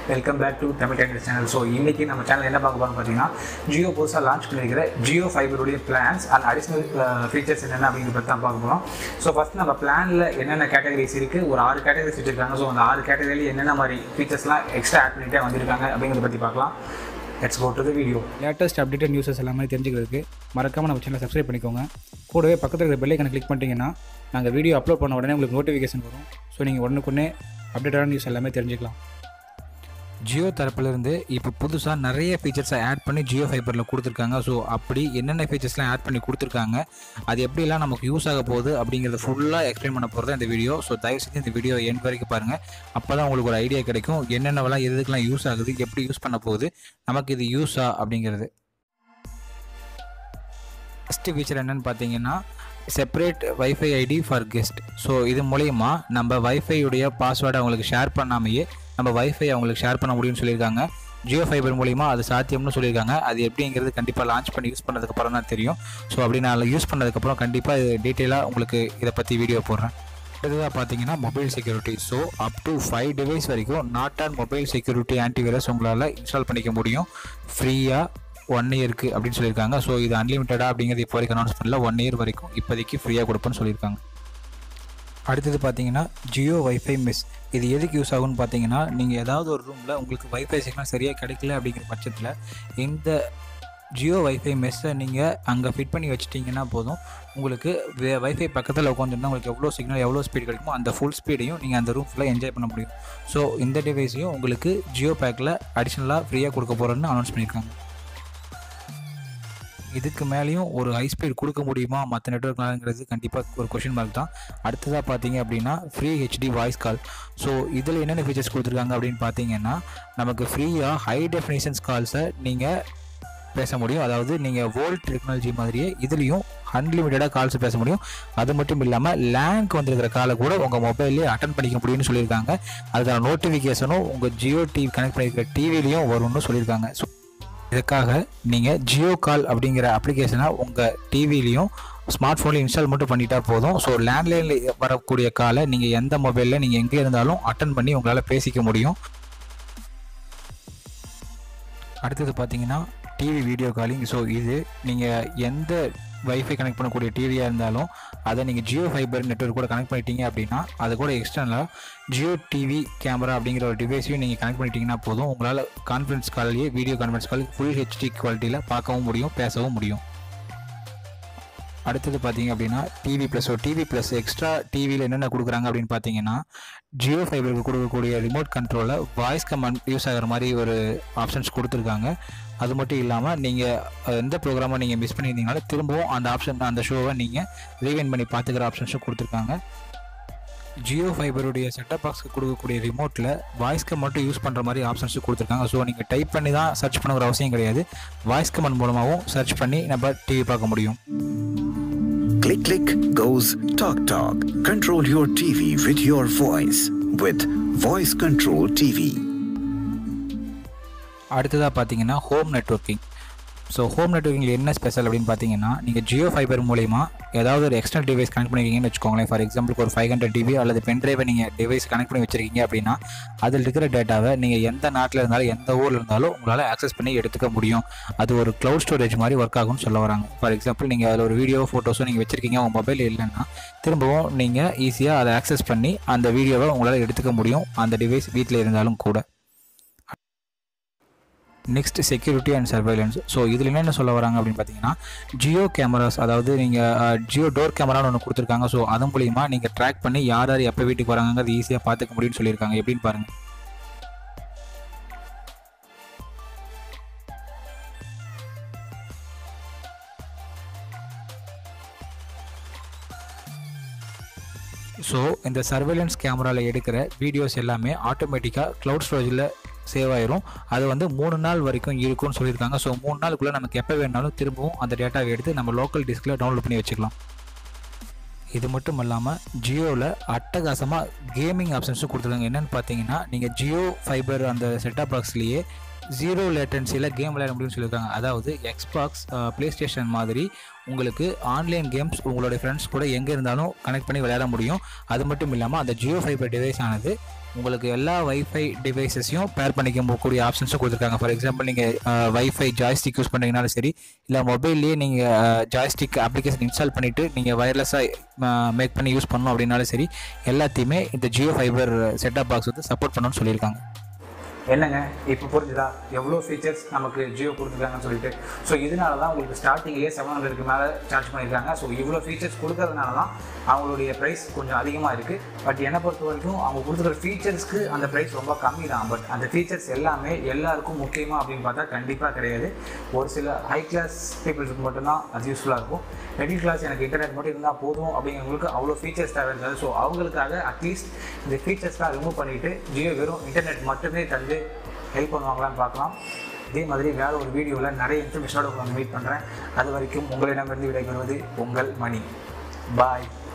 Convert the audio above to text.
Welcome back to Tamil technic channel so இன்றைக்கி நம்ம channel என்ன பார்க்க போகிறோம் பார்த்தீங்கன்னா ஜியோ புதுசாக லான்ச் பண்ணியிருக்கிற ஜியோ ஃபைபருடைய பிளான்ஸ் அண்ட் அடிஷ்னல் ஃபீச்சர்ஸ் என்னென்ன அப்படிங்கிறத பற்றி தான் பார்க்க போகிறோம் ஸோ ஃபஸ்ட் நம்ம பிளானில் என்னென்ன கேட்டகரிஸ் இருக்குது ஒரு ஆறு கேட்டகரிஸ் வச்சுருக்காங்க ஸோ அந்த ஆறு கேட்டகரியில் என்னென்ன மாதிரி ஃபீச்சர்ஸ்லாம் எக்ஸ்ட்ரா ஆட் பண்ணிட்டே வந்திருக்காங்க அப்படிங்கிறத பற்றி பார்க்கலாம் let's go to the video latest updated newses எல்லாமே தெரிஞ்சுக்கிறதுக்கு மறக்காமல் நம்ம சேனலை சப்ஸ்கிரைப் பண்ணிக்கோங்க கூடவே பக்கத்தில் இருக்கிற பெல்லைக்கனை கிளிக் பண்ணிட்டீங்கன்னா நாங்கள் வீடியோ அப்லோட் பண்ண உடனே உங்களுக்கு நோட்டிஃபிகேஷன் வரும் ஸோ நீங்கள் உடனுக்குடனே அப்டேட்டான நியூஸ் எல்லாமே தெரிஞ்சுக்கலாம் ஜியோ தரப்புலேருந்து இப்போ புதுசாக நிறைய ஃபீச்சர்ஸை ஆட் பண்ணி ஜியோ ஃபைபரில் கொடுத்துருக்காங்க ஸோ அப்படி என்னென்ன ஃபீச்சர்ஸ்லாம் ஆட் பண்ணி கொடுத்துருக்காங்க அது எப்படிலாம் நமக்கு யூஸ் ஆக போகுது அப்படிங்கிறத ஃபுல்லாக எக்ஸ்பிளைன் பண்ண போகிறது இந்த வீடியோ ஸோ தயவு செஞ்சு இந்த வீடியோ எண்ட் வரைக்கும் பாருங்கள் அப்போ தான் உங்களுக்கு ஒரு ஐடியா கிடைக்கும் என்னென்னவெல்லாம் எது எதுக்கெல்லாம் யூஸ் ஆகுது எப்படி யூஸ் பண்ண போகுது நமக்கு இது யூஸா அப்படிங்கிறது ஃபஸ்ட்டு ஃபீச்சர் என்னன்னு பார்த்தீங்கன்னா separate wifi ID for guest so இது மூலயமா நம்ம வைஃபையுடைய பாஸ்வேர்டை அவங்களுக்கு ஷேர் பண்ணாமையே நம்ம வைஃபை அவங்களுக்கு ஷேர் பண்ண முடியும்னு சொல்லியிருக்காங்க ஜியோ ஃபைபர் மூலிமா அது சாத்தியம்னு சொல்லியிருக்காங்க அது எப்படிங்கிறது கண்டிப்பாக லான்ச் பண்ணி யூஸ் பண்ணதுக்கப்புறம் தான் தெரியும் ஸோ அப்படி நான் யூஸ் பண்ணதுக்கப்புறம் கண்டிப்பாக இது டீட்டெயிலாக உங்களுக்கு இதை பற்றி வீடியோ போடுறேன் அடுத்ததாக பார்த்தீங்கன்னா mobile security so up to five device வரைக்கும் not on mobile security antivirus உங்களால் இன்ஸ்டால் பண்ணிக்க முடியும் ஃப்ரீயாக ஒன் இயருக்கு அப்படின்னு சொல்லியிருக்காங்க ஸோ இது அன்லிமிட்டடா அப்படிங்கிறது இப்போ வரைக்கும் அனௌன்ஸ் பண்ணல ஒன் இயர் வரைக்கும் இப்போதைக்கு ஃப்ரீயாக கொடுப்பேன்னு சொல்லியிருக்காங்க அடுத்தது பார்த்தீங்கன்னா ஜியோ வைஃபை மிஸ் இது எதுக்கு யூஸ் ஆகும்னு பார்த்தீங்கன்னா நீங்கள் ஏதாவது ஒரு ரூமில் உங்களுக்கு வைஃபை சிக்னல் சரியாக கிடைக்கல அப்படிங்கிற பட்சத்தில் இந்த ஜியோ வைஃபை மெஸ்ஸை நீங்கள் அங்கே ஃபிட் பண்ணி வச்சிட்டிங்கன்னா போதும் உங்களுக்கு வே வைஃபை பக்கத்தில் உட்காந்துருந்தா உங்களுக்கு எவ்வளோ சிக்னல் எவ்வளோ ஸ்பீட் கிடைக்குமோ அந்த ஃபுல் ஸ்பீடையும் நீங்கள் அந்த ரூம் ஃபுல்லாக என்ஜாய் பண்ண முடியும் ஸோ இந்த டிவைஸையும் உங்களுக்கு ஜியோ பேக்கில் அடிஷ்னலாக ஃப்ரீயாக கொடுக்க போகிறேன்னு அனௌன்ஸ் பண்ணியிருக்காங்க இதுக்கு மேலேயும் ஒரு ஹை ஸ்பீட் கொடுக்க முடியுமா மற்ற நெட்ஒர்க்னாங்கிறது கண்டிப்பாக ஒரு கொஷின் மார்க் தான் அடுத்ததாக பார்த்தீங்க அப்படின்னா free HD voice call so இதில் என்னென்ன ஃபீச்சர்ஸ் கொடுத்துருக்காங்க அப்படின்னு பார்த்தீங்கன்னா நமக்கு ஃப்ரீயாக ஹை டெஃபினேஷன்ஸ் கால்ஸை நீங்கள் பேச முடியும் அதாவது நீங்கள் வோல்ட் டெக்னாலஜி மாதிரியே இதுலேயும் அன்லிமிட்டடாக கால்ஸ் பேச முடியும் அது மட்டும் இல்லாமல் லேங்க் வந்திருக்கிற காலை கூட உங்கள் மொபைல்லேயே அட்டன் பண்ணிக்க முடியும்னு சொல்லியிருக்காங்க அதுக்கான நோட்டிஃபிகேஷனும் உங்கள் ஜியோ டிவி கனெக்ட் பண்ணியிருக்கிற டிவிலையும் வரும்னு சொல்லியிருக்காங்க ஸோ இதுக்காக நீங்கள் ஜியோ கால் அப்படிங்கிற அப்ளிகேஷனை உங்கள் டிவிலையும் ஸ்மார்ட் ஃபோனில் இன்ஸ்டால் மட்டும் பண்ணிட்டா போதும் ஸோ லேண்ட்லைனில் வரக்கூடிய காலை நீங்கள் எந்த மொபைலில் நீங்கள் எங்கே இருந்தாலும் அட்டன் பண்ணி உங்களால் பேசிக்க முடியும் அடுத்தது பார்த்தீங்கன்னா டிவி வீடியோ காலிங் ஸோ இது நீங்கள் எந்த வைஃபை கனெக்ட் பண்ணக்கூடிய டிவியாக இருந்தாலும் அதை நீங்கள் ஜியோ ஃபைபர் நெட்ஒர்க் கூட கனெக்ட் பண்ணிட்டீங்க அப்படின்னா அது கூட எக்ஸ்டர்னலாக ஜியோ டிவி கேமரா அப்படிங்கிற ஒரு டிவைஸையும் நீங்கள் கனெக்ட் பண்ணிட்டீங்கன்னா போதும் உங்களால் கான்ஃபரன்ஸ் கால்லேயே video conference call full HD குவாலிட்டியில் பார்க்கவும் முடியும் பேசவும் முடியும் அடுத்தது பார்த்தீங்க அப்படின்னா TV plus so TV plus extra டிவியில் என்னென்ன கொடுக்குறாங்க அப்படின்னு பார்த்தீங்கன்னா ஜியோ ஃபைபருக்கு கொடுக்கக்கூடிய ரிமோட் கண்ட்ரோலில் வாய்ஸ் கமாண்ட் யூஸ் ஆகிற மாதிரி ஒரு ஆப்ஷன்ஸ் கொடுத்துருக்காங்க அது மட்டும் இல்லாமல் நீங்கள் எந்த ப்ரோக்ராமை நீங்கள் மிஸ் பண்ணியிருந்தீங்கனாலும் திரும்பவும் அந்த ஆப்ஷன் அந்த ஷோவை நீங்கள் ரீவைன் பண்ணி பார்த்துக்கிற ஆப்ஷன்ஸும் கொடுத்துருக்காங்க ஜியோ ஃபைபருடைய செட்டப் பாக்ஸ்க்கு கொடுக்கக்கூடிய ரிமோட்டில் வாய்ஸ்க்கு மட்டும் யூஸ் பண்ணுற மாதிரி ஆப்ஷன்ஸும் கொடுத்துருக்காங்க ஸோ நீங்கள் டைப் பண்ணி தான் சர்ச் பண்ணுற அவசியம் கிடையாது வாய்ஸ் கமெண்ட் மூலமாகவும் சர்ச் பண்ணி நம்ம டிவி பார்க்க முடியும் Click click goes talk talk. Control your TV with your voice with Voice Control TV. அடுத்ததாக பார்த்தீங்கன்னா ஹோம் நெட்ஒர்க்கிங் ஸோ ஹோம் நெட்ஒர்க்கிங்கில் என்ன ஸ்பெஷல் அப்படின்னு பார்த்தீங்கன்னா நீங்கள் ஜியோ ஃபைபர் மூலயமா ஏதாவது ஒரு எக்ஸ்டர்னல் டிவைஸ் கனெக்ட் பண்ணிருக்கீங்கன்னு வச்சுக்கோங்களேன் ஃபார் எக்ஸாம்பிளுக்கு ஒரு ஃபைவ் ஹண்ட்ரட் டிவி அல்லது பென்ட்ரைவை நீங்கள் டிவைஸ் கனெக்ட் பண்ணி வச்சிருக்கீங்க அப்படின்னா அதில் இருக்கிற டேட்டாவை நீங்கள் எந்த நாட்டில் இருந்தாலும் எந்த ஊரில் இருந்தாலும் உங்களால் ஆக்சஸ் பண்ணி எடுத்துக்க முடியும் அது ஒரு க்ளவுட் ஸ்டோரேஜ் மாதிரி ஒர்க் ஆகும்னு சொல்ல வராங்க ஃபார் எக்ஸாம்பிள் நீங்கள் அதில் ஒரு வீடியோ ஃபோட்டோஸோ நீங்கள் வச்சிருக்கீங்க உங்கள் மொபைல் இல்லைன்னா திரும்பவும் நீங்கள் ஈஸியாக அதை ஆக்சஸ் பண்ணி அந்த வீடியோவை உங்களால் எடுத்துக்க முடியும் அந்த டிவைஸ் வீட்டில் இருந்தாலும் கூட next security and surveillance so இதில் என்னென்ன சொல்ல வராங்க அப்படின்னு பார்த்தீங்கன்னா ஜியோ கேமராஸ் அதாவது நீங்கள் ஜியோ டோர் கேமரான்னு ஒன்று கொடுத்துருக்காங்க ஸோ அது மூலிமா நீங்கள் ட்ராக் பண்ணி யார் யார் எப்போ வீட்டுக்கு வராங்கிறது ஈஸியாக பார்த்துக்க முடியும்னு சொல்லியிருக்காங்க எப்படின்னு பாருங்கள் ஸோ இந்த சர்வேலன்ஸ் கேமராவில் எடுக்கிற வீடியோஸ் எல்லாமே ஆட்டோமேட்டிக்காக க்ளவுட் ஸ்டோரேஜில் சேவ் ஆயிரும் அது வந்து மூணு நாள் வரைக்கும் இருக்கும்னு சொல்லியிருக்காங்க ஸோ மூணு நாளுக்குள்ளே நமக்கு எப்போ வேணாலும் திரும்பவும் அந்த டேட்டாவை எடுத்து நம்ம லோக்கல் டிஸ்கில் டவுன்லோட் பண்ணி வச்சுக்கலாம் இது மட்டும் இல்லாமல் ஜியோவில் அட்டகாசமாக கேமிங் ஆப்ஷன்ஸும் கொடுத்துருக்காங்க என்னென்னு பார்த்தீங்கன்னா நீங்கள் ஜியோ ஃபைபர் அந்த செட்டாப் பாக்ஸ்லேயே ஜீரோ லேட்டன்சியில் கேம் விளையாட முடியும்னு சொல்லியிருக்காங்க அதாவது எக்ஸ்பாக்ஸ் ப்ளே ஸ்டேஷன் மாதிரி உங்களுக்கு ஆன்லைன் கேம்ஸ் உங்களுடைய ஃப்ரெண்ட்ஸ் கூட எங்கே இருந்தாலும் கனெக்ட் பண்ணி விளையாட முடியும் அது மட்டும் இல்லாமல் அந்த ஜியோ ஃபைபர் டிவைஸ் ஆனது உங்களுக்கு எல்லா வைஃபை டிவைசஸையும் பேர் பண்ணிக்க கூடிய ஆப்ஷன்ஸும் கொடுத்துருக்காங்க ஃபார் எக்ஸாம்பிள் நீங்கள் வைஃபை ஜாய்ஸ்டிக் யூஸ் பண்ணுறீங்கனாலும் சரி இல்லை மொபைல்லேயே நீங்கள் ஜாய்ஸ்டிக் அப்ளிகேஷன் இன்ஸ்டால் பண்ணிவிட்டு நீங்கள் வயர்லெஸ்ஸாக மேக் பண்ணி யூஸ் பண்ணணும் அப்படின்னாலும் சரி எல்லாத்தையுமே இந்த ஜியோ ஃபைபர் செட்டப் பாக்ஸ் வந்து சப்போர்ட் பண்ணணும்னு சொல்லியிருக்காங்க என்னங்க இப்போ புரிஞ்சுதா எவ்வளோ ஃபீச்சர்ஸ் நமக்கு ஜியோ கொடுத்துருக்காங்கன்னு சொல்லிட்டு ஸோ இதனால தான் உங்களுக்கு ஸ்டார்டிங்லேயே செவன் ஹண்ட்ரடுக்கு மேலே சார்ஜ் பண்ணியிருக்காங்க ஸோ இவ்வளோ ஃபீச்சர்ஸ் கொடுக்கறதுனால தான் அவங்களுடைய ப்ரைஸ் கொஞ்சம் அதிகமாக இருக்குது பட் என்னை பொறுத்த வரைக்கும் அவங்க கொடுத்துருக்க ஃபீச்சர்ஸ்க்கு அந்த ப்ரைஸ் ரொம்ப கம்மி தான் பட் அந்த ஃபீச்சர்ஸ் எல்லாமே எல்லாருக்கும் முக்கியமாக அப்படின்னு பார்த்தா கண்டிப்பாக கிடையாது ஒரு சில ஹை கிளாஸ் பீப்புள்ஸுக்கு மட்டும்தான் அது யூஸ்ஃபுல்லாக இருக்கும் மிடில் கிளாஸ் எனக்கு இன்டர்நெட் மட்டும் இருந்தால் போதும் அப்படிங்கிறவங்களுக்கு அவ்வளோ ஃபீச்சர்ஸ் தேவை இருக்காது ஸோ அவங்களுக்காக அட்லீஸ்ட் இந்த ஃபீச்சர்ஸ்லாம் ரிமூவ் பண்ணிவிட்டு ஜியோ வெறும் இன்டர்நெட் மட்டுமே தந்து ஹெல்ப் பண்ணுவாங்களான்னு பார்க்கலாம் இதே மாதிரி வேற ஒரு வீடியோவில் நிறைய இன்ஃபர்மேஷனோட உங்களை மீட் பண்ணுறேன் அது வரைக்கும் உங்களிடமிருந்து விடைபெறுவது உங்கள் மணி பாய்